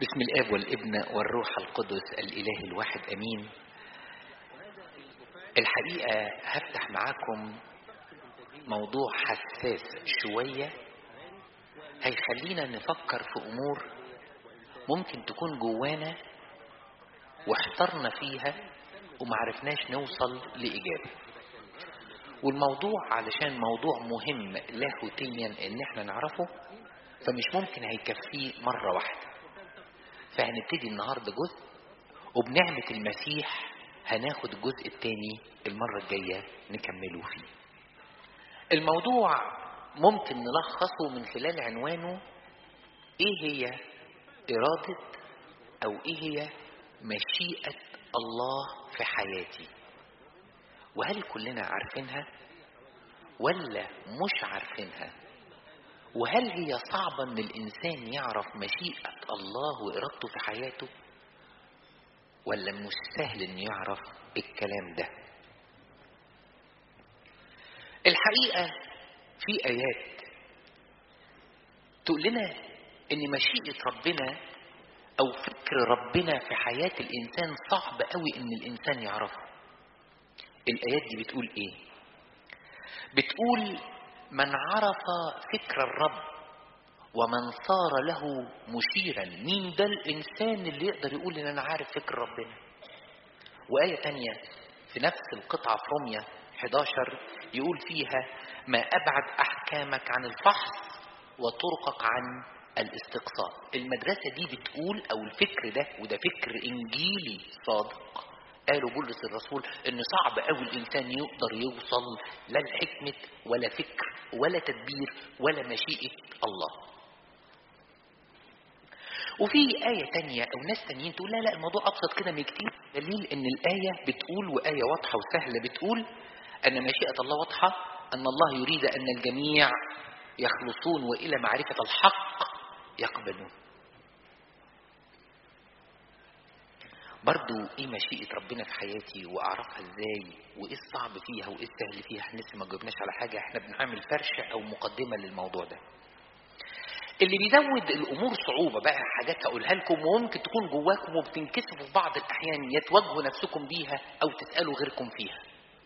بسم الاب والابن والروح القدس الاله الواحد امين الحقيقه هفتح معاكم موضوع حساس شويه هيخلينا نفكر في امور ممكن تكون جوانا واحترنا فيها ومعرفناش نوصل لاجابه والموضوع علشان موضوع مهم لاهوتيا ان احنا نعرفه فمش ممكن هيكفيه مرة واحدة فهنبتدي النهاردة جزء وبنعمة المسيح هناخد الجزء التاني المرة الجاية نكمله فيه الموضوع ممكن نلخصه من خلال عنوانه ايه هي ارادة او ايه هي مشيئة الله في حياتي وهل كلنا عارفينها ولا مش عارفينها وهل هي صعبة ان الانسان يعرف مشيئة الله وارادته في حياته ولا مش سهل انه يعرف الكلام ده الحقيقة في ايات تقول لنا ان مشيئة ربنا او فكر ربنا في حياة الانسان صعب قوي ان الانسان يعرفه الايات دي بتقول ايه بتقول من عرف فكر الرب ومن صار له مشيرا مين ده الانسان اللي يقدر يقول ان انا عارف فكر ربنا وآية تانية في نفس القطعة في روميا 11 يقول فيها ما أبعد أحكامك عن الفحص وطرقك عن الاستقصاء المدرسة دي بتقول أو الفكر ده وده فكر إنجيلي صادق قالوا بولس الرسول ان صعب قوي الانسان يقدر يوصل لا لحكمة ولا فكر ولا تدبير ولا مشيئة الله وفي آية تانية أو ناس تانيين تقول لا لا الموضوع أبسط كده من كتير دليل إن الآية بتقول وآية واضحة وسهلة بتقول أن مشيئة الله واضحة أن الله يريد أن الجميع يخلصون وإلى معرفة الحق يقبلون برضو ايه مشيئة ربنا في حياتي واعرفها ازاي وايه الصعب فيها وايه السهل فيها احنا لسه ما جبناش على حاجة احنا بنعمل فرشة او مقدمة للموضوع ده اللي بيزود الامور صعوبة بقى حاجات هقولها لكم وممكن تكون جواكم وبتنكسفوا في بعض الاحيان يتواجهوا نفسكم بيها او تسألوا غيركم فيها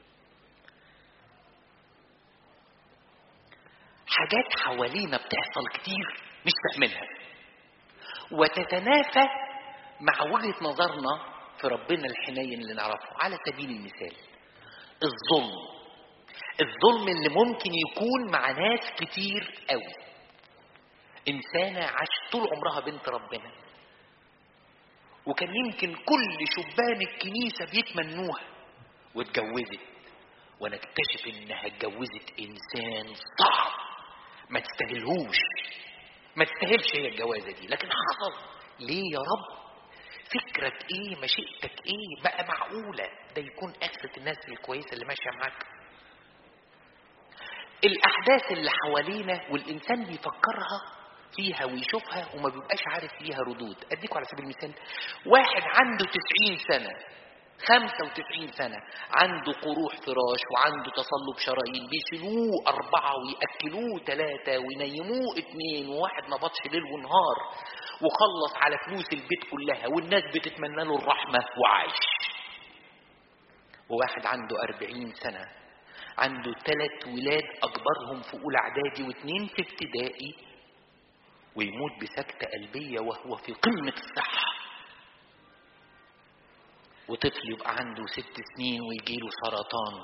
حاجات حوالينا بتحصل كتير مش فاهمينها وتتنافى مع وجهة نظرنا في ربنا الحنين اللي نعرفه على سبيل المثال الظلم الظلم اللي ممكن يكون مع ناس كتير قوي إنسانة عاشت طول عمرها بنت ربنا وكان يمكن كل شبان الكنيسة بيتمنوها واتجوزت وانا اكتشف انها اتجوزت انسان صعب ما تستاهلهوش ما تستاهلش هي الجوازة دي لكن حصل ليه يا رب فكرك ايه مشيئتك ايه بقى معقولة ده يكون اخرة الناس الكويسة اللي ماشية معاك الاحداث اللي حوالينا والانسان بيفكرها فيها ويشوفها وما بيبقاش عارف ليها ردود اديكم على سبيل المثال واحد عنده تسعين سنة خمسة وتسعين سنة عنده قروح فراش وعنده تصلب شرايين بيشيلوه أربعة ويأكلوه ثلاثة وينيموه اتنين وواحد ما بطش ليل ونهار وخلص على فلوس البيت كلها والناس بتتمنى له الرحمة وعايش وواحد عنده أربعين سنة عنده ثلاث ولاد أكبرهم في أولى إعدادي واثنين في ابتدائي ويموت بسكتة قلبية وهو في قمة الصحة وطفل يبقى عنده ست سنين ويجيله سرطان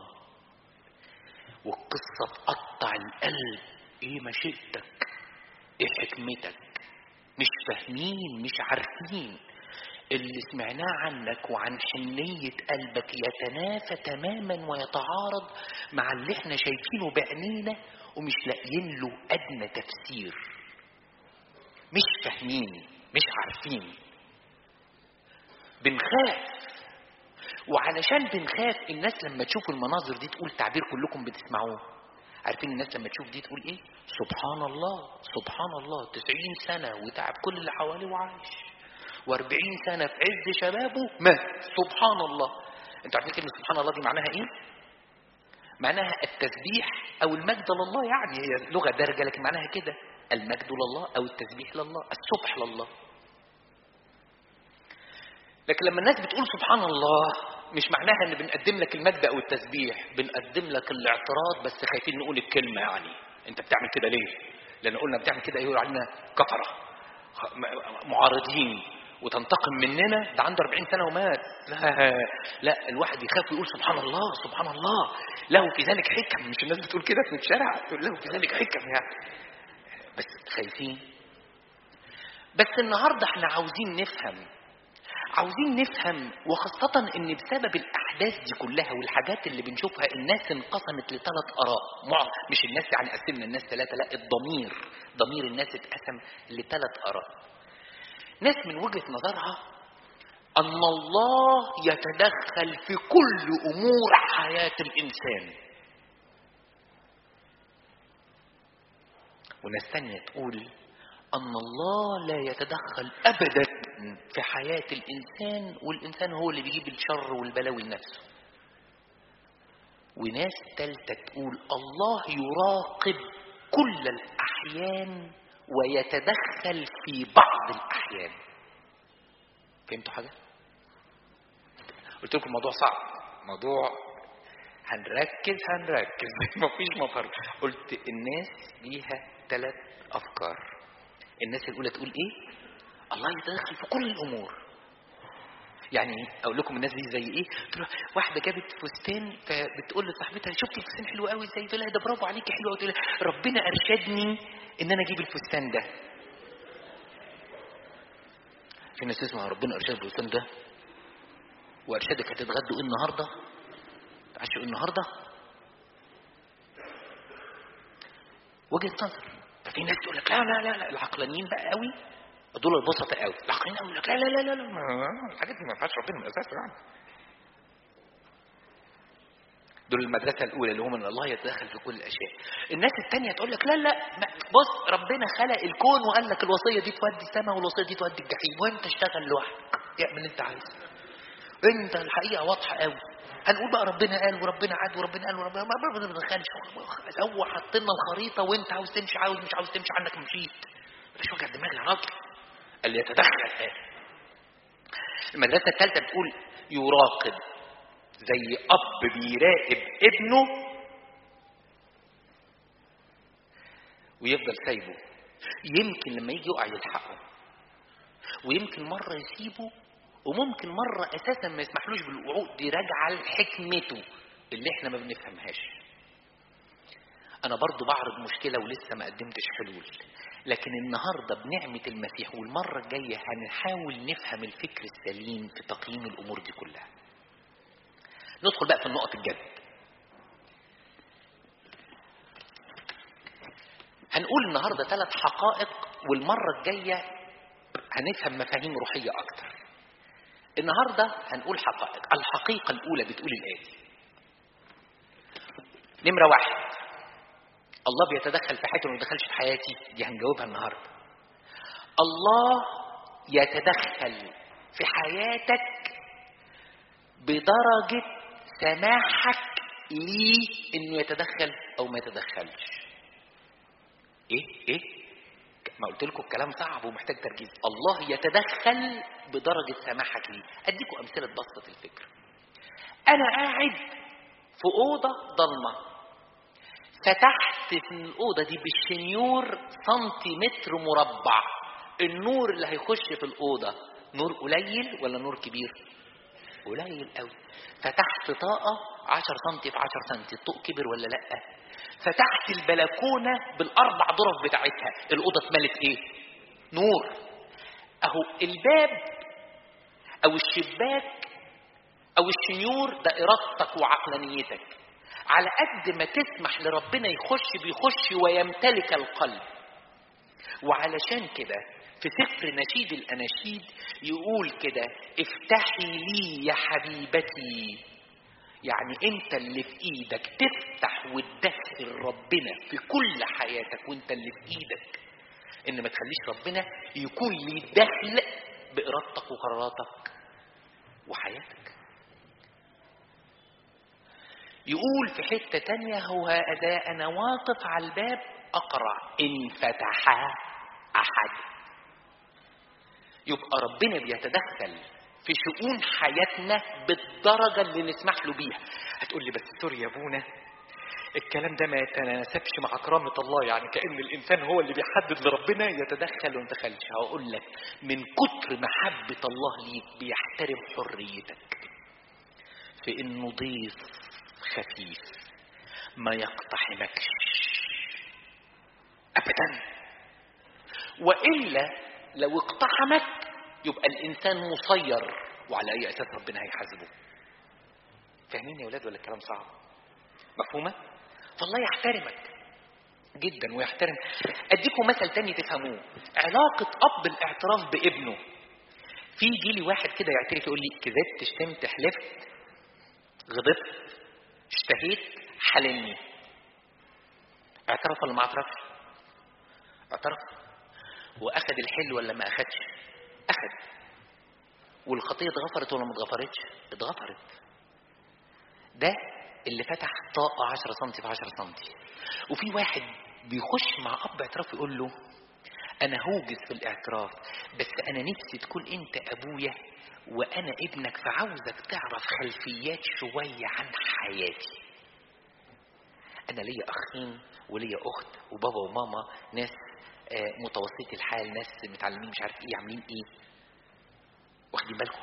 والقصة تقطع القلب ايه مشيئتك ايه حكمتك مش فاهمين مش عارفين اللي سمعناه عنك وعن حنية قلبك يتنافى تماما ويتعارض مع اللي احنا شايفينه بعينينا ومش لاقيين له أدنى تفسير مش فاهمين مش عارفين بنخاف وعلشان بنخاف الناس لما تشوف المناظر دي تقول تعبير كلكم بتسمعوه عارفين الناس لما تشوف دي تقول ايه سبحان الله سبحان الله تسعين سنة وتعب كل اللي حواليه وعايش واربعين سنة في عز شبابه مات سبحان الله انتوا عارفين كلمة سبحان الله دي معناها ايه معناها التسبيح او المجد لله يعني هي لغة دارجة لكن معناها كده المجد لله او التسبيح لله السبح لله لكن لما الناس بتقول سبحان الله مش معناها ان بنقدم لك المجد او التسبيح بنقدم لك الاعتراض بس خايفين نقول الكلمه يعني انت بتعمل كده ليه لان قلنا بتعمل كده يقول علينا كفره خ- م- معارضين وتنتقم مننا ده عنده 40 سنه ومات لا لا الواحد يخاف ويقول سبحان الله سبحان الله له في ذلك حكم مش الناس بتقول كده في الشارع تقول له في ذلك حكم يعني بس خايفين بس النهارده احنا عاوزين نفهم عاوزين نفهم وخاصة ان بسبب الاحداث دي كلها والحاجات اللي بنشوفها الناس انقسمت لثلاث اراء مع مش الناس يعني قسمنا الناس ثلاثة لا الضمير ضمير الناس اتقسم لثلاث اراء ناس من وجهة نظرها ان الله يتدخل في كل امور حياة الانسان وناس تانية تقول أن الله لا يتدخل أبدا في حياة الإنسان والإنسان هو اللي بيجيب الشر والبلاوي لنفسه وناس تالتة تقول الله يراقب كل الأحيان ويتدخل في بعض الأحيان فهمتوا حاجة؟ قلت لكم الموضوع صعب موضوع هنركز هنركز مفيش مفر قلت الناس ليها ثلاث أفكار الناس الأولى تقول إيه؟ الله يتدخل في كل الأمور يعني اقول لكم الناس دي زي ايه تروح واحده جابت فستان فبتقول لصاحبتها شفتي الفستان حلو قوي ازاي تقول لها ده برافو عليكي حلو قوي تقول لها ربنا ارشدني ان انا اجيب الفستان ده في ناس تسمع ربنا ارشد الفستان ده وارشدك هتتغدوا ايه النهارده تعشوا ايه النهارده وجهه نظر ففي ناس تقول لك لا لا لا لا العقلانيين بقى قوي دول البسطة قوي العقلانيين قوي يقول لك لا لا لا لا, لا ما- الحاجات دي ما ينفعش ربنا من اساسه يعني دول المدرسة الأولى اللي هم إن الله يتدخل في كل الأشياء. الناس التانية تقول لك لا لا ما- بص ربنا خلق الكون وقال لك الوصية دي تودي السماء والوصية دي تودي الجحيم وأنت اشتغل لوحدك اعمل اللي أنت عايزه. أنت الحقيقة واضحة قوي. هنقول بقى ربنا قال وربنا عاد وربنا قال وربنا ما ربنا ما دخلش هو حط لنا الخريطة وأنت عاوز تمشي عاوز مش عاوز تمشي عنك مشيت. مش وجع دماغ يا راجل. اللي يتدخل قال. المدرسة الثالثة بتقول يراقب زي أب بيراقب ابنه ويفضل سايبه يمكن لما يجي يقع يلحقه ويمكن مرة يسيبه وممكن مرة أساسا ما يسمحلوش بالوقوع دي راجعة لحكمته اللي احنا ما بنفهمهاش أنا برضو بعرض مشكلة ولسه ما قدمتش حلول لكن النهاردة بنعمة المسيح والمرة الجاية هنحاول نفهم الفكر السليم في تقييم الأمور دي كلها ندخل بقى في النقط الجد هنقول النهاردة ثلاث حقائق والمرة الجاية هنفهم مفاهيم روحية أكتر النهاردة هنقول حقائق الحقيقة الأولى بتقول الآتي نمرة واحد الله بيتدخل في حياتي وما بيتدخلش في حياتي دي هنجاوبها النهاردة الله يتدخل في حياتك بدرجة سماحك ليه انه يتدخل او ما يتدخلش ايه ايه ما قلت لكم الكلام صعب ومحتاج تركيز الله يتدخل بدرجة سماحك ليه اديكم امثلة تبسط الفكرة انا قاعد في اوضة ضلمة فتحت في الأوضة دي بالشنيور سنتيمتر مربع النور اللي هيخش في الأوضة نور قليل ولا نور كبير قليل قوي فتحت طاقة 10 سنتي في 10 سنتي الطوق كبر ولا لأ فتحت البلكونة بالأربع ضرب بتاعتها الأوضة اتملت إيه نور أهو الباب أو الشباك أو الشنيور ده إرادتك وعقلانيتك على قد ما تسمح لربنا يخش بيخش ويمتلك القلب وعلشان كده في سفر نشيد الأناشيد يقول كده افتحي لي يا حبيبتي يعني انت اللي في ايدك تفتح وتدخل ربنا في كل حياتك وانت اللي في ايدك ان ما تخليش ربنا يكون ليه دخل بارادتك وقراراتك وحياتك يقول في حتة تانية هو أدا أنا واقف على الباب أقرع إن فتح أحد يبقى ربنا بيتدخل في شؤون حياتنا بالدرجة اللي نسمح له بيها هتقول لي بس سوري يا ابونا الكلام ده ما يتناسبش مع كرامة الله يعني كأن الإنسان هو اللي بيحدد لربنا يتدخل وما يتدخلش هقول لك من كتر محبة الله ليك بيحترم حريتك في إنه ضيف خفيف ما يقتحمكش أبدا وإلا لو اقتحمك يبقى الإنسان مسير وعلى أي أساس ربنا هيحاسبه فاهمين يا ولاد ولا الكلام صعب مفهومة فالله يحترمك جدا ويحترم اديكم مثل تاني تفهموه علاقة اب الاعتراف بابنه في يجي لي واحد كده يعترف يقول لي كذبت شتمت حلفت غضبت اشتهيت حللني اعترف ولا ما اعترفش اعترف واخد الحل ولا ما اخدش اخد والخطيه اتغفرت ولا ما اتغفرتش اتغفرت ده اللي فتح طاقة 10 سم في 10 سم وفي واحد بيخش مع أب اعتراف يقول له أنا هوجز في الاعتراف بس أنا نفسي تكون أنت أبويا وأنا ابنك فعاوزك تعرف خلفيات شوية عن حياتي أنا ليا أخين وليا أخت وبابا وماما ناس متوسطي الحال ناس متعلمين مش عارف إيه عاملين إيه واخدين بالكم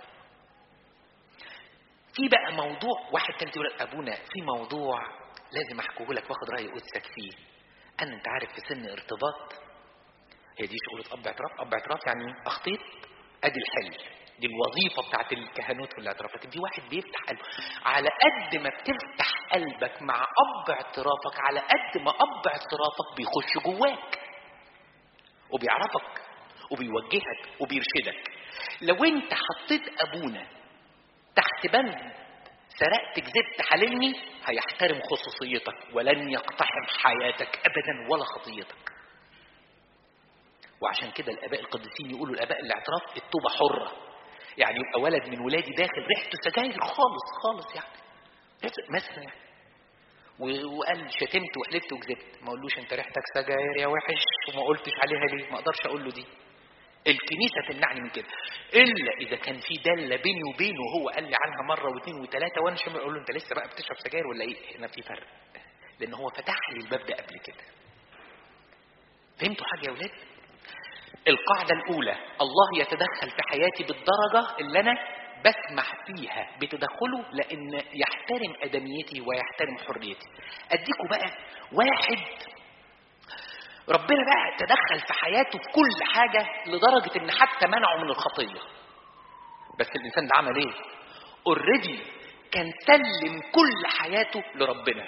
في بقى موضوع واحد تاني يقول ابونا في موضوع لازم احكيه لك واخد راي قدسك فيه انا انت عارف في سن ارتباط هي دي شغله اب اعتراف اب اعتراف يعني اخطيت ادي الحل دي الوظيفة بتاعت الكهنوت في الاعتراف لكن في واحد بيفتح قلبه على قد ما بتفتح قلبك مع اب اعترافك على قد ما اب اعترافك بيخش جواك وبيعرفك وبيوجهك وبيرشدك لو انت حطيت ابونا تحت بند سرقت كذبت حللني هيحترم خصوصيتك ولن يقتحم حياتك ابدا ولا خطيتك وعشان كده الاباء القديسين يقولوا الاباء الاعتراف التوبه حره يعني يبقى ولد من ولادي داخل ريحته سجاير خالص خالص يعني مثلا يعني وقال شتمت وحلفت وكذبت ما اقولوش انت ريحتك سجاير يا وحش وما قلتش عليها ليه ما اقدرش اقول له دي الكنيسة تمنعني من كده إلا إذا كان في دالة بيني وبينه هو قال لي عنها مرة واثنين وثلاثة وأنا شمال أقول له أنت لسه بقى بتشرب سجاير ولا إيه؟ هنا في فرق لأن هو فتح لي الباب ده قبل كده فهمتوا حاجة يا ولاد؟ القاعدة الأولى الله يتدخل في حياتي بالدرجة اللي أنا بسمح فيها بتدخله لأن يحترم أدميتي ويحترم حريتي أديكوا بقى واحد ربنا بقى تدخل في حياته في كل حاجة لدرجة ان حتى منعه من الخطية بس الانسان ده عمل ايه اوريدي كان سلم كل حياته لربنا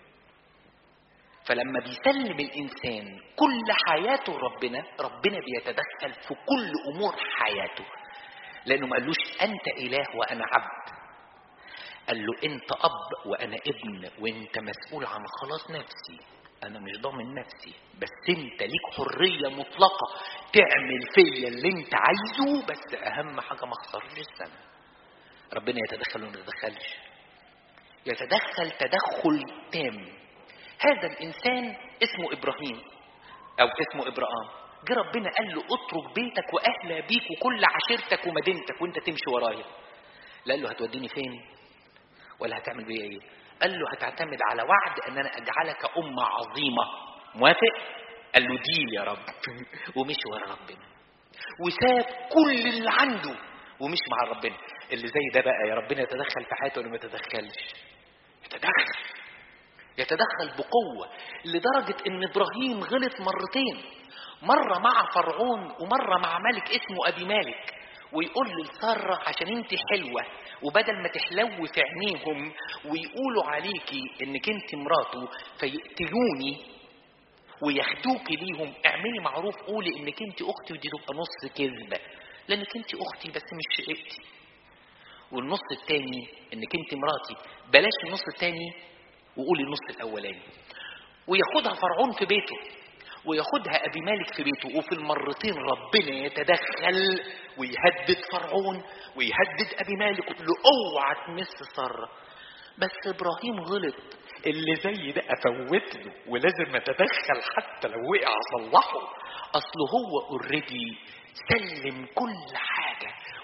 فلما بيسلم الانسان كل حياته لربنا ربنا بيتدخل في كل امور حياته لانه ما قالوش انت اله وانا عبد قال له انت اب وانا ابن وانت مسؤول عن خلاص نفسي انا مش ضامن نفسي بس انت ليك حريه مطلقه تعمل فيا اللي انت عايزه بس اهم حاجه ما اخسرش السنه ربنا يتدخل وما يتدخلش يتدخل تدخل تام هذا الانسان اسمه ابراهيم او اسمه ابراهام جه ربنا قال له اترك بيتك واهل ابيك وكل عشيرتك ومدينتك وانت تمشي ورايا لا قال له هتوديني فين ولا هتعمل بيا ايه قال له هتعتمد على وعد ان انا اجعلك امه عظيمه موافق قال له ديل يا رب ومشي ورا ربنا وساب كل اللي عنده ومشي مع ربنا اللي زي ده بقى يا ربنا يتدخل في حياته ولا ما يتدخلش يتدخل يتدخل بقوة لدرجة ان ابراهيم غلط مرتين مرة مع فرعون ومرة مع ملك اسمه ابي مالك ويقول لسارة عشان انت حلوة وبدل ما تحلو في عينيهم ويقولوا عليكي انك انت مراته فيقتلوني وياخدوكي ليهم اعملي معروف قولي انك انت اختي ودي تبقى نص كذبة لانك انت اختي بس مش شقيقتي والنص التاني انك انت مراتي بلاش النص التاني وقولي النص الاولاني وياخدها فرعون في بيته وياخدها ابي مالك في بيته وفي المرتين ربنا يتدخل ويهدد فرعون ويهدد ابي مالك ويقول له اوعى تمس ساره بس ابراهيم غلط اللي زي ده افوت له ولازم اتدخل حتى لو وقع اصلحه اصل هو اوريدي سلم كل حاجه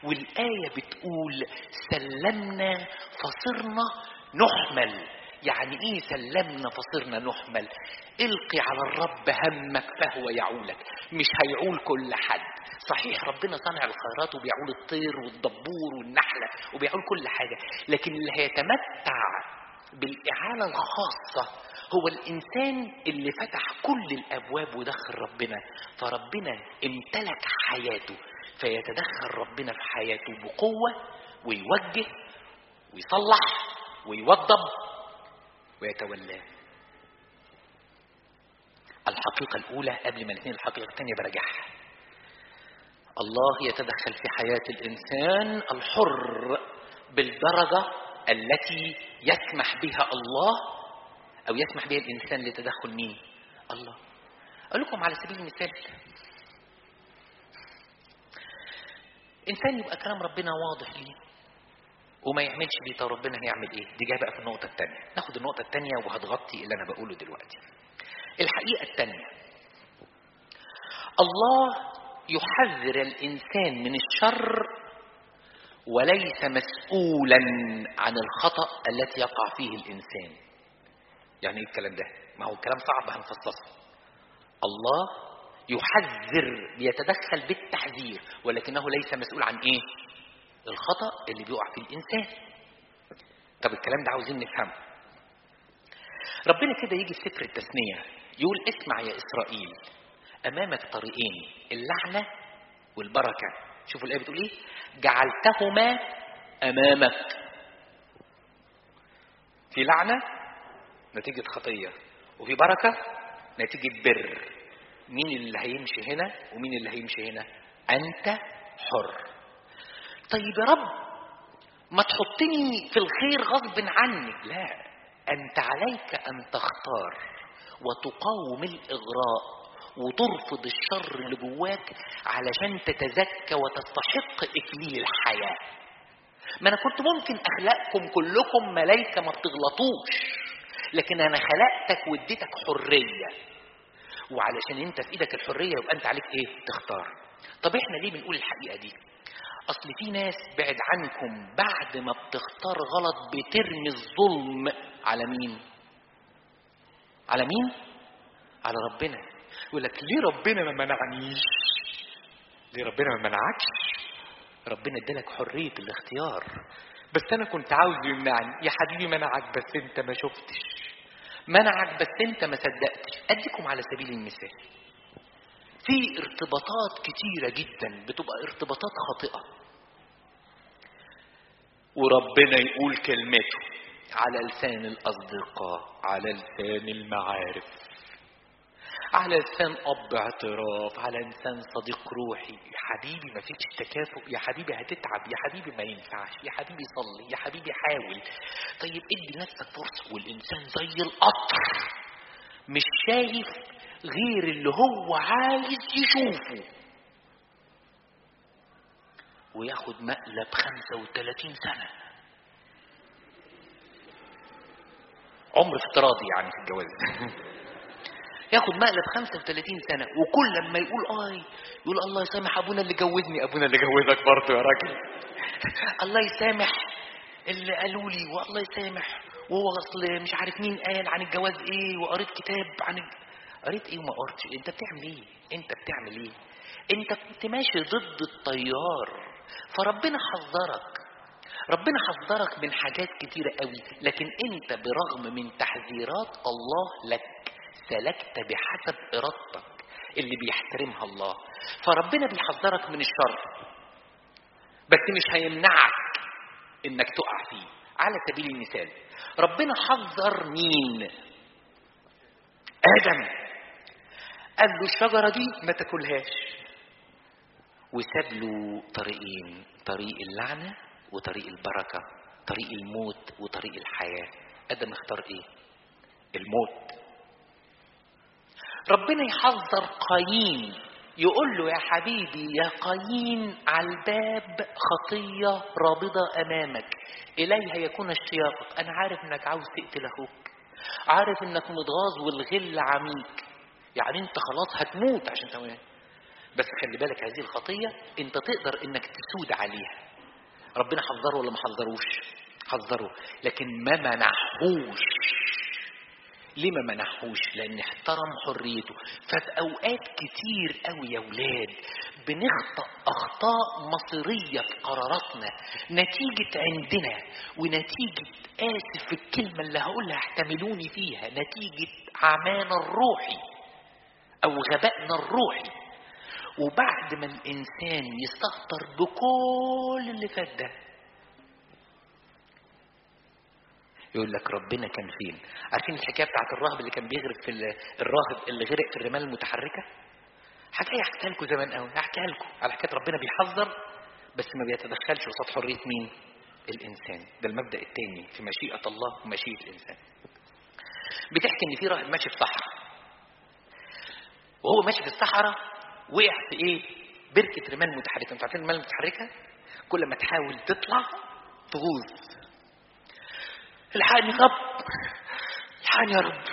والآية بتقول سلمنا فصرنا نحمل يعني ايه سلمنا فصرنا نحمل القي على الرب همك فهو يعولك مش هيعول كل حد صحيح ربنا صنع الخيرات وبيعول الطير والدبور والنحلة وبيعول كل حاجة لكن اللي هيتمتع بالإعانة الخاصة هو الإنسان اللي فتح كل الأبواب ودخل ربنا فربنا امتلك حياته فيتدخل ربنا في حياته بقوة ويوجه ويصلح ويوضب ويتولاه الحقيقة الأولى قبل ما نتنقل الحقيقة الثانية براجعها الله يتدخل في حياة الإنسان الحر بالدرجة التي يسمح بها الله أو يسمح بها الإنسان لتدخل مين؟ الله أقول لكم على سبيل المثال إنسان يبقى كلام ربنا واضح ليه وما يعملش بيه طب ربنا هيعمل ايه؟ دي جايه بقى في النقطة الثانية، ناخد النقطة الثانية وهتغطي اللي أنا بقوله دلوقتي. الحقيقة الثانية الله يحذر الإنسان من الشر وليس مسؤولا عن الخطأ التي يقع فيه الإنسان. يعني ايه الكلام ده؟ ما هو الكلام صعب هنفصصه. الله يحذر بيتدخل بالتحذير ولكنه ليس مسؤول عن ايه؟ الخطأ اللي بيقع في الإنسان طب الكلام ده عاوزين نفهمه ربنا كده يجي في سفر التثنية يقول اسمع يا إسرائيل أمامك طريقين اللعنة والبركة شوفوا الآية بتقول إيه جعلتهما أمامك في لعنة نتيجة خطية وفي بركة نتيجة بر مين اللي هيمشي هنا ومين اللي هيمشي هنا أنت حر طيب يا رب ما تحطني في الخير غصب عني لا أنت عليك أن تختار وتقاوم الإغراء وترفض الشر اللي جواك علشان تتزكى وتستحق إكليل الحياة ما أنا كنت ممكن أخلقكم كلكم ملايكة ما بتغلطوش لكن أنا خلقتك واديتك حرية وعلشان أنت في إيدك الحرية يبقى أنت عليك إيه تختار طب إحنا ليه بنقول الحقيقة دي اصل في ناس بعد عنكم بعد ما بتختار غلط بترمي الظلم على مين على مين على ربنا يقول لك ليه ربنا ما منعنيش ليه ربنا ما منعكش ربنا ادالك حريه الاختيار بس انا كنت عاوز يمنعني يا حبيبي منعك بس انت ما شفتش منعك بس انت ما صدقتش اديكم على سبيل المثال في ارتباطات كتيرة جدا بتبقى ارتباطات خاطئة وربنا يقول كلمته على لسان الأصدقاء على لسان المعارف على لسان أب اعتراف على لسان صديق روحي يا حبيبي ما فيش تكافؤ يا حبيبي هتتعب يا حبيبي ما ينفعش يا حبيبي صلي يا حبيبي حاول طيب ادي نفسك فرصة والإنسان زي القطر مش شايف غير اللي هو عايز يشوفه وياخد مقلب 35 سنة عمر افتراضي يعني في الجواز ياخد مقلب 35 سنة وكل لما يقول آي يقول الله يسامح أبونا اللي جوزني أبونا اللي جوزك برضه يا راجل الله يسامح اللي قالوا لي والله يسامح وهو اصل مش عارف مين قال عن الجواز ايه وقريت كتاب عن الج... قريت ايه وما قريتش انت بتعمل ايه انت بتعمل ايه انت كنت ماشي ضد التيار فربنا حذرك ربنا حذرك من حاجات كتيرة قوي لكن انت برغم من تحذيرات الله لك سلكت بحسب ارادتك اللي بيحترمها الله فربنا بيحذرك من الشر بس مش هيمنعك انك تقع فيه على سبيل المثال ربنا حذر مين ادم قال له الشجرة دي ما تاكلهاش وساب له طريقين طريق اللعنة وطريق البركة طريق الموت وطريق الحياة ادم اختار ايه الموت ربنا يحذر قايين يقول له يا حبيبي يا قايين على الباب خطية رابضة أمامك إليها يكون اشتياقك أنا عارف إنك عاوز تقتل أخوك عارف إنك متغاظ والغل عميك يعني أنت خلاص هتموت عشان تموت بس خلي بالك هذه الخطية انت تقدر انك تسود عليها ربنا حذره ولا ما حذروش حذره لكن ما منعهوش ليه ما منعهوش لان احترم حريته ففي اوقات كتير قوي يا ولاد بنخطأ اخطاء مصيرية في قراراتنا نتيجة عندنا ونتيجة اسف في الكلمة اللي هقولها احتملوني فيها نتيجة عمانا الروحي او غبائنا الروحي وبعد ما الانسان يستهتر بكل اللي فات ده يقول لك ربنا كان فين عارفين الحكايه بتاعت الراهب اللي كان بيغرق في ال- الراهب اللي غرق في الرمال المتحركه حكايه حكيتها لكم زمان قوي هحكيها لكم على حكايه ربنا بيحذر بس ما بيتدخلش قصاد حريه مين الانسان ده المبدا الثاني في مشيئه الله ومشيئه الانسان بتحكي ان في راهب ماشي في صحراء وهو ماشي في الصحراء وقع في ايه بركه رمال متحركه انتوا عارفين الرمال المتحركه كل ما تحاول تطلع تغوص الحقني يا رب الحقني يا رب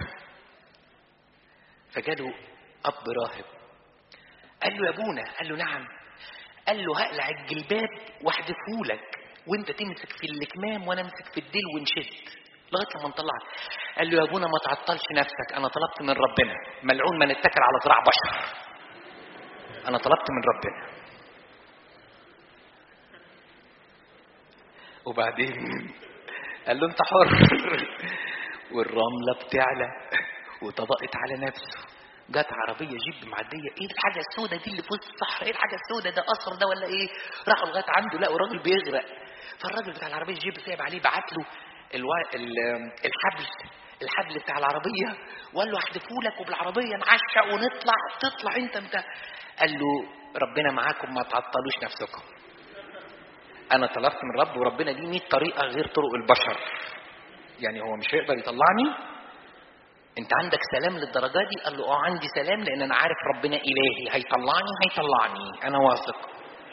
فجاله اب راهب قال له يا ابونا قال له نعم قال له هقلع الجلباب واحدفه لك وانت تمسك في الكمام وانا امسك في الديل ونشد لغايه لما نطلعك قال له يا ابونا ما تعطلش نفسك انا طلبت من ربنا ملعون من اتكل على ذراع بشر انا طلبت من ربنا وبعدين قال له انت حر والرمله بتعلى وطبقت على نفسه جت عربيه جيب معديه ايه الحاجه السوداء دي اللي في وسط الصحراء ايه الحاجه السوداء ده قصر ده ولا ايه راحوا لغايه عنده لقوا راجل بيغرق فالراجل بتاع العربيه جيب سايب عليه بعت له الوا... ال- الحبل الحبل بتاع العربيه وقال له احدفه لك وبالعربيه نعشق ونطلع تطلع انت انت قال له ربنا معاكم ما تعطلوش نفسكم انا طلبت من رب وربنا ليه 100 طريقه غير طرق البشر يعني هو مش هيقدر يطلعني انت عندك سلام للدرجه دي قال له اه عندي سلام لان انا عارف ربنا الهي هيطلعني هيطلعني انا واثق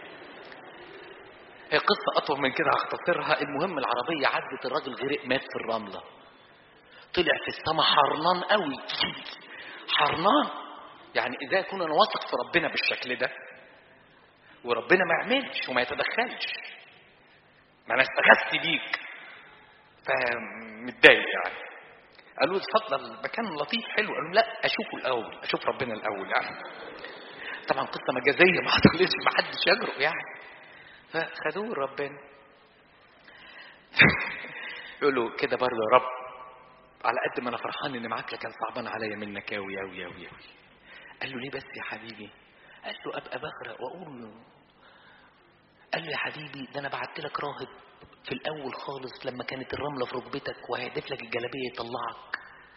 هي قصة أطول من كده هختصرها المهم العربية عدت الراجل غرق مات في الرملة طلع في السماء حرنان قوي حرنان يعني إذا يكون أنا واثق في ربنا بالشكل ده وربنا ما يعملش وما يتدخلش ما أنا استغثت بيك فمتضايق يعني قالوا له اتفضل مكان لطيف حلو قالوا لا اشوفه الاول اشوف ربنا الاول يعني طبعا قصه مجازيه ما حصلتش ما حدش يجرؤ يعني فخدوه ربنا يقول له كده برضه يا رب على قد ما انا فرحان ان معاك لكن صعبان عليا منك قوي قوي قوي قوي قال له ليه بس يا حبيبي قال له ابقى بغرق واقول له قال له يا حبيبي ده انا بعت لك راهب في الاول خالص لما كانت الرمله في ركبتك وهيهدف لك الجلابيه يطلعك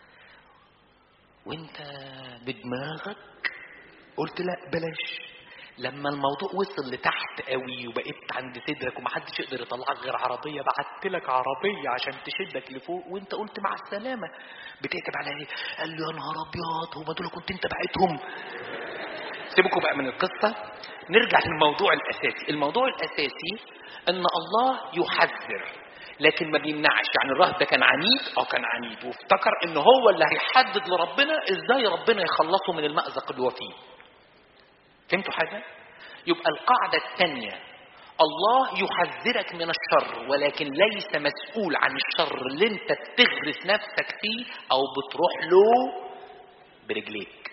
وانت بدماغك قلت لا بلاش لما الموضوع وصل لتحت قوي وبقيت عند صدرك ومحدش يقدر يطلعك غير عربيه بعت لك عربيه عشان تشدك لفوق وانت قلت مع السلامه بتكتب على ايه؟ قال له يا نهار ابيض هم دول كنت انت بعتهم سيبكم بقى من القصه نرجع للموضوع الاساسي الموضوع الاساسي ان الله يحذر لكن ما بيمنعش يعني الراهب ده كان عنيد اه كان عنيد وافتكر ان هو اللي هيحدد لربنا ازاي ربنا يخلصه من المأزق اللي هو فيه فهمتوا حاجه يبقى القاعده الثانيه الله يحذرك من الشر ولكن ليس مسؤول عن الشر اللي انت بتغرس نفسك فيه او بتروح له برجليك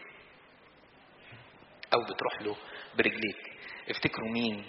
او بتروح له برجليك افتكروا مين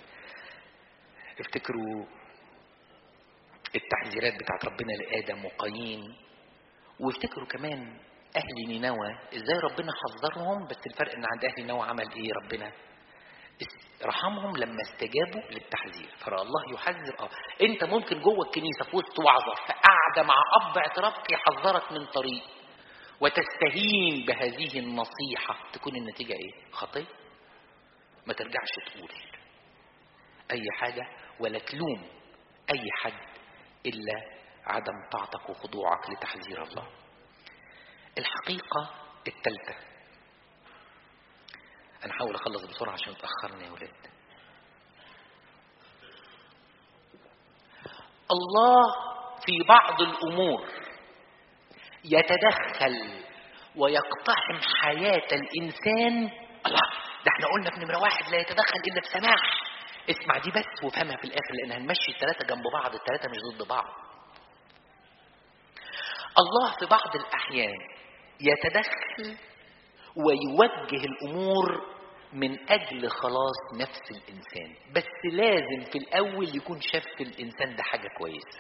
افتكروا التحذيرات بتاعت ربنا لآدم وقايين وافتكروا كمان أهل نينوى إزاي ربنا حذرهم بس الفرق إن عند أهل نينوى عمل إيه ربنا رحمهم لما استجابوا للتحذير فرأى الله يحذر اه انت ممكن جوه الكنيسه في وسط وعظه في قاعده مع اب اعترافك يحذرك من طريق وتستهين بهذه النصيحه تكون النتيجه ايه؟ خطيه ما ترجعش تقول اي حاجه ولا تلوم اي حد الا عدم طاعتك وخضوعك لتحذير الله الحقيقه الثالثه انا هحاول اخلص بسرعه عشان اتاخرنا يا ولاد الله في بعض الامور يتدخل ويقتحم حياه الانسان الله ده احنا قلنا في نمره واحد لا يتدخل الا بسماح اسمع دي بس وافهمها في الاخر لان هنمشي الثلاثه جنب بعض الثلاثه مش ضد بعض الله في بعض الاحيان يتدخل ويوجه الامور من اجل خلاص نفس الانسان بس لازم في الاول يكون شاف في الانسان ده حاجه كويسه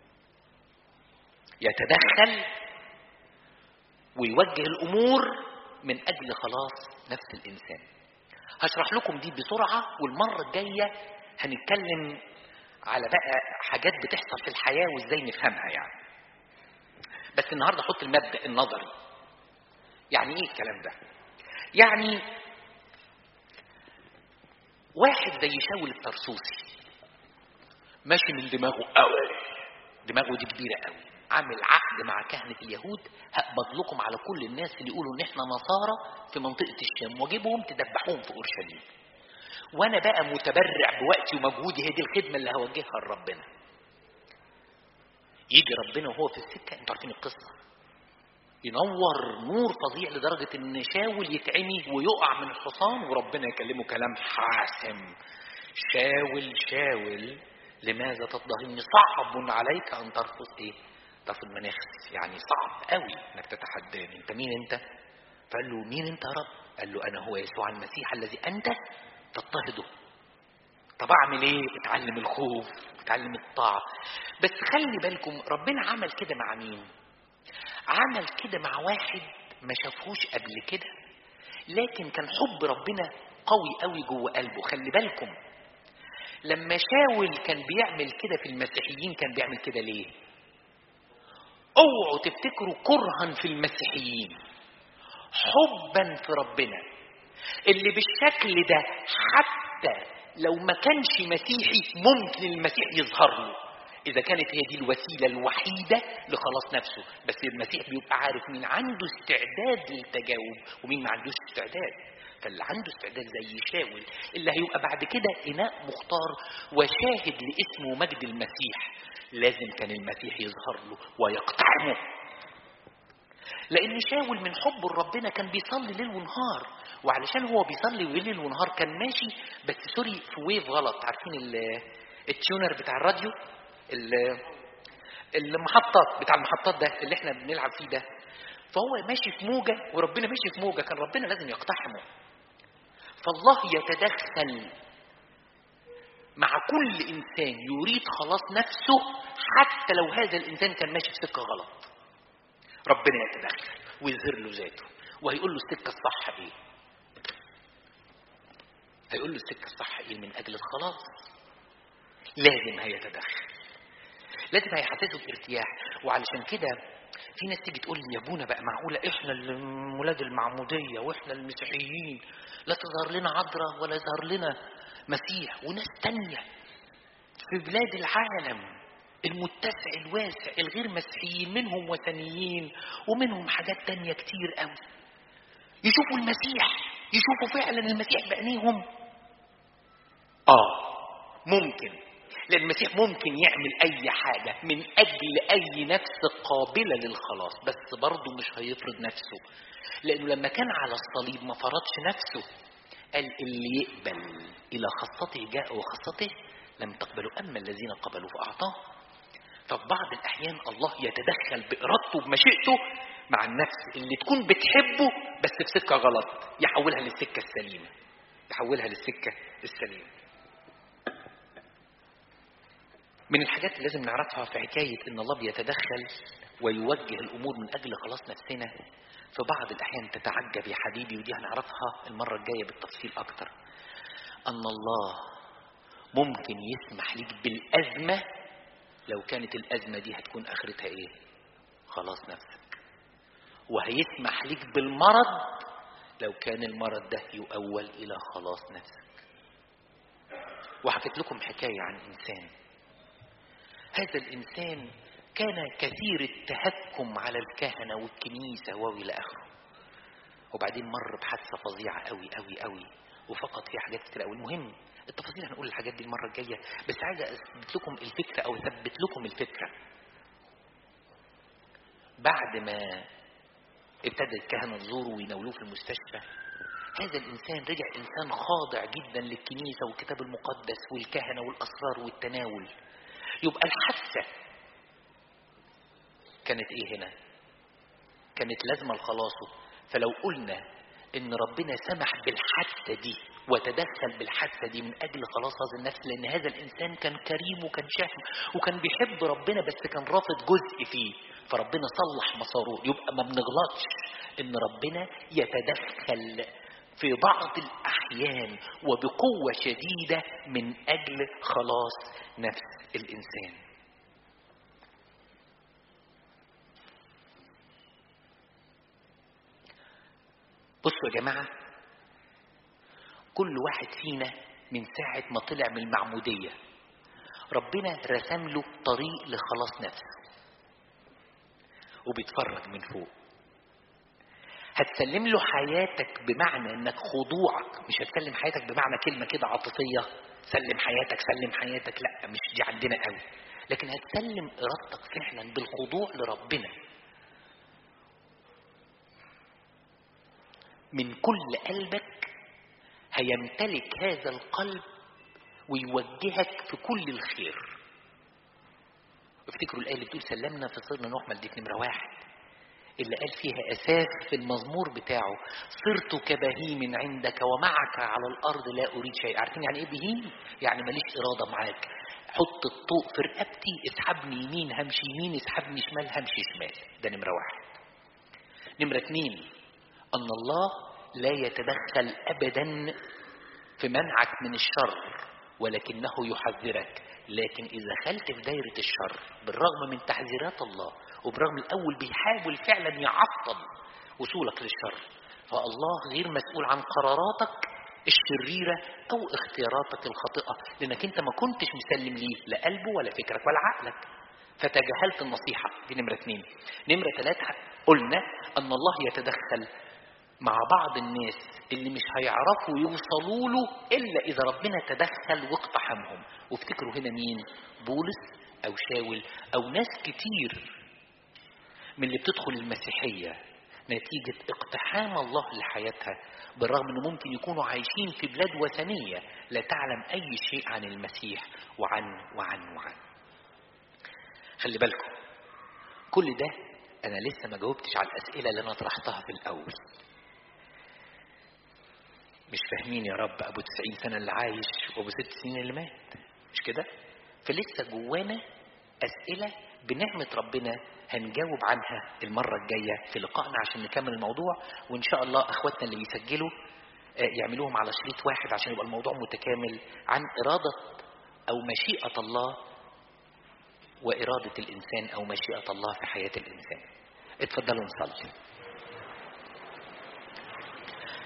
يتدخل ويوجه الامور من اجل خلاص نفس الانسان هشرح لكم دي بسرعه والمره الجايه هنتكلم على بقى حاجات بتحصل في الحياه وازاي نفهمها يعني بس النهارده احط المبدا النظري يعني ايه الكلام ده يعني واحد زي شاول الطرسوسي ماشي من دماغه قوي دماغه دي كبيره قوي عامل عقد مع كهنة اليهود هقبض لكم على كل الناس اللي يقولوا ان احنا نصارى في منطقة الشام واجيبهم تدبحوهم في اورشليم. وانا بقى متبرع بوقتي ومجهودي هي دي الخدمة اللي هوجهها لربنا. يجي ربنا وهو في السكة انتوا عارفين القصة. ينور نور فظيع لدرجة ان شاول يتعمي ويقع من الحصان وربنا يكلمه كلام حاسم. شاول شاول لماذا تضطهدني صعب عليك ان ترفض ايه؟ ترفض مناخس يعني صعب قوي انك تتحداني انت مين انت فقال له مين انت يا رب قال له انا هو يسوع المسيح الذي انت تضطهده طب اعمل ايه اتعلم الخوف اتعلم الطاعه بس خلي بالكم ربنا عمل كده مع مين عمل كده مع واحد ما شافهوش قبل كده لكن كان حب ربنا قوي قوي جوه قلبه خلي بالكم لما شاول كان بيعمل كده في المسيحيين كان بيعمل كده ليه اوعوا تفتكروا كرها في المسيحيين حبا في ربنا اللي بالشكل ده حتى لو ما كانش مسيحي ممكن المسيح يظهر له اذا كانت هي دي الوسيله الوحيده لخلاص نفسه بس المسيح بيبقى عارف مين عنده استعداد للتجاوب ومين ما عندوش استعداد فاللي عنده استعداد زي شاول اللي هيبقى بعد كده اناء مختار وشاهد لاسم ومجد المسيح لازم كان المسيح يظهر له ويقتحمه لان شاول من حبه لربنا كان بيصلي ليل ونهار وعلشان هو بيصلي ليل ونهار كان ماشي بس سوري في ويف غلط عارفين التيونر بتاع الراديو المحطات بتاع المحطات ده اللي احنا بنلعب فيه ده فهو ماشي في موجه وربنا ماشي في موجه كان ربنا لازم يقتحمه فالله يتدخل مع كل انسان يريد خلاص نفسه حتى لو هذا الانسان كان ماشي في سكه غلط ربنا يتدخل ويظهر له ذاته وهيقول له السكه الصح ايه هيقول له السكه الصح ايه من اجل الخلاص لازم هيتدخل لازم هيحسسه بارتياح وعلشان كده في ناس تيجي تقول لي يا ابونا بقى معقوله احنا ولاد المعموديه واحنا المسيحيين لا تظهر لنا عذراء ولا يظهر لنا مسيح وناس تانية في بلاد العالم المتسع الواسع الغير مسيحيين منهم وثنيين ومنهم حاجات تانية كتير قوي يشوفوا المسيح يشوفوا فعلا المسيح بعينيهم اه ممكن لان المسيح ممكن يعمل اي حاجة من اجل اي نفس قابلة للخلاص بس برضه مش هيفرض نفسه لانه لما كان على الصليب ما فرضش نفسه قال اللي يقبل الى خاصته جاء وخاصته لم تقبلوا اما الذين قبلوا فاعطاه ففي بعض الاحيان الله يتدخل بارادته بمشيئته مع النفس اللي تكون بتحبه بس في سكه غلط يحولها للسكه السليمه يحولها للسكه السليمه من الحاجات اللي لازم نعرفها في حكاية إن الله بيتدخل ويوجه الأمور من أجل خلاص نفسنا في بعض الأحيان تتعجب يا حبيبي ودي هنعرفها المرة الجاية بالتفصيل أكتر أن الله ممكن يسمح ليك بالأزمة لو كانت الأزمة دي هتكون آخرتها إيه؟ خلاص نفسك وهيسمح ليك بالمرض لو كان المرض ده يؤول إلى خلاص نفسك وحكيت لكم حكاية عن إنسان هذا الإنسان كان كثير التهكم على الكهنة والكنيسة وإلى آخره وبعدين مر بحادثة فظيعة قوي قوي قوي وفقد فيها حاجات كتير قوي المهم التفاصيل هنقول الحاجات دي المرة الجاية بس عايز أثبت لكم الفكرة أو أثبت لكم الفكرة بعد ما ابتدى الكهنة يزوروا ويناولوه في المستشفى هذا الإنسان رجع إنسان خاضع جدا للكنيسة والكتاب المقدس والكهنة والأسرار والتناول يبقى الحادثة كانت إيه هنا؟ كانت لازمة لخلاصه فلو قلنا إن ربنا سمح بالحادثة دي وتدخل بالحادثة دي من أجل خلاص هذا النفس لأن هذا الإنسان كان كريم وكان شهم وكان بيحب ربنا بس كان رافض جزء فيه فربنا صلح مساره يبقى ما بنغلطش إن ربنا يتدخل في بعض الأحيان وبقوة شديدة من أجل خلاص نفس الإنسان بصوا يا جماعة كل واحد فينا من ساعة ما طلع من المعمودية ربنا رسم له طريق لخلاص نفسه وبيتفرج من فوق هتسلم له حياتك بمعنى انك خضوعك مش هتسلم حياتك بمعنى كلمة كده عاطفية سلم حياتك سلم حياتك لا مش دي عندنا قوي لكن هتسلم ارادتك فعلا بالخضوع لربنا من كل قلبك هيمتلك هذا القلب ويوجهك في كل الخير افتكروا الآية اللي بتقول سلمنا في صرنا نوح ملدك نمرة واحد اللي قال فيها أساس في المزمور بتاعه صرت كبهيم عندك ومعك على الأرض لا أريد شيء عارفين يعني إيه بهيم؟ يعني ماليش إرادة معاك حط الطوق في رقبتي اسحبني يمين همشي يمين اسحبني شمال همشي شمال ده نمرة واحد نمرة اتنين أن الله لا يتدخل أبدا في منعك من الشر ولكنه يحذرك لكن إذا دخلت في دايرة الشر بالرغم من تحذيرات الله وبرغم الأول بيحاول فعلا يعطل وصولك للشر فالله غير مسؤول عن قراراتك الشريرة أو اختياراتك الخاطئة لأنك أنت ما كنتش مسلم ليه لا قلبه ولا فكرك ولا عقلك فتجاهلت النصيحة دي نمرة اثنين نمرة ثلاثة قلنا أن الله يتدخل مع بعض الناس اللي مش هيعرفوا يوصلوا له إلا إذا ربنا تدخل واقتحمهم وافتكروا هنا مين بولس أو شاول أو ناس كتير من اللي بتدخل المسيحية نتيجة اقتحام الله لحياتها بالرغم أنه ممكن يكونوا عايشين في بلاد وثنية لا تعلم أي شيء عن المسيح وعن وعن وعن خلي بالكم كل ده أنا لسه ما جاوبتش على الأسئلة اللي أنا طرحتها في الأول مش فاهمين يا رب أبو 90 سنة اللي عايش وأبو ست سنين اللي مات مش كده؟ فلسه جوانا أسئلة بنعمة ربنا هنجاوب عنها المرة الجاية في لقائنا عشان نكمل الموضوع وإن شاء الله أخواتنا اللي بيسجلوا يعملوهم على شريط واحد عشان يبقى الموضوع متكامل عن إرادة أو مشيئة الله وإرادة الإنسان أو مشيئة الله في حياة الإنسان اتفضلوا نصلي